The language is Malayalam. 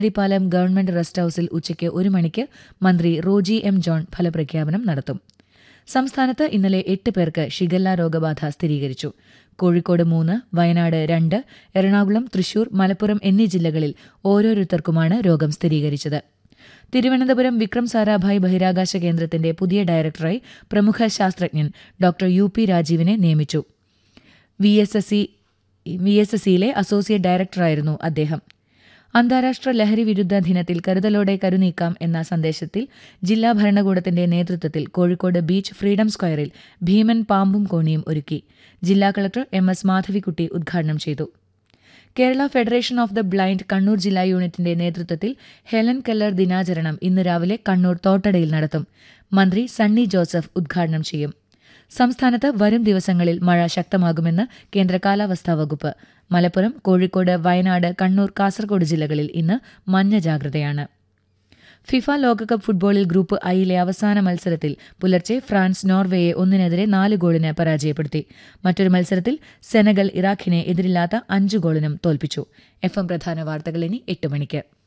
രിപ്പാലം ഗവൺമെന്റ് റെസ്റ്റ് ഹൌസിൽ ഉച്ചയ്ക്ക് ഒരു മണിക്ക് മന്ത്രി റോജി എം ജോൺ ഫലപ്രഖ്യാപനം നടത്തും സംസ്ഥാനത്ത് ഇന്നലെ എട്ട് പേർക്ക് ഷിഗല്ല രോഗബാധ സ്ഥിരീകരിച്ചു കോഴിക്കോട് മൂന്ന് വയനാട് രണ്ട് എറണാകുളം തൃശൂർ മലപ്പുറം എന്നീ ജില്ലകളിൽ ഓരോരുത്തർക്കുമാണ് രോഗം സ്ഥിരീകരിച്ചത് തിരുവനന്തപുരം വിക്രം സാരാഭായ് ബഹിരാകാശ കേന്ദ്രത്തിന്റെ പുതിയ ഡയറക്ടറായി പ്രമുഖ ശാസ്ത്രജ്ഞൻ ഡോക്ടർ യു പി രാജീവിനെ നിയമിച്ചു V S S C V S S C associate ഡയറക്ടറായിരുന്നു അദ്ദേഹം അന്താരാഷ്ട്ര ലഹരി വിരുദ്ധ ദിനത്തിൽ കരുതലോടെ കരുനീക്കാം എന്ന സന്ദേശത്തിൽ ജില്ലാ ഭരണകൂടത്തിന്റെ നേതൃത്വത്തിൽ കോഴിക്കോട് ബീച്ച് ഫ്രീഡം സ്ക്വയറിൽ ഭീമൻ പാമ്പും കോണിയും ഒരുക്കി ജില്ലാ കളക്ടർ എം എസ് മാധവിക്കുട്ടി ഉദ്ഘാടനം ചെയ്തു Kerala federation of the blind Kannur ജില്ലാ യൂണിറ്റിന്റെ നേതൃത്വത്തിൽ ഹെലൻ കെല്ലർ ദിനാചരണം ഇന്ന് രാവിലെ കണ്ണൂർ തോട്ടടയിൽ നടത്തും മന്ത്രി സണ്ണി ജോസഫ് ഉദ്ഘാടനം ചെയ്യും സംസ്ഥാനത്ത് വരും ദിവസങ്ങളിൽ മഴ ശക്തമാകുമെന്ന് കേന്ദ്ര കാലാവസ്ഥാ വകുപ്പ് മലപ്പുറം കോഴിക്കോട് വയനാട് കണ്ണൂർ കാസർഗോഡ് ജില്ലകളിൽ ഇന്ന് മഞ്ഞ ജാഗ്രതയാണ് ഫിഫ ലോകകപ്പ് ഫുട്ബോളിൽ ഗ്രൂപ്പ് ഐയിലെ അവസാന മത്സരത്തിൽ പുലർച്ചെ ഫ്രാൻസ് നോർവേയെ ഒന്നിനെതിരെ നാല് ഗോളിന് പരാജയപ്പെടുത്തി മറ്റൊരു മത്സരത്തിൽ സെനഗൽ ഇറാഖിനെ എതിരില്ലാത്ത അഞ്ച് ഗോളിനും തോൽപ്പിച്ചു എഫ് എം പ്രധാന വാർത്തകൾ ഇനി എട്ട് മണിക്ക്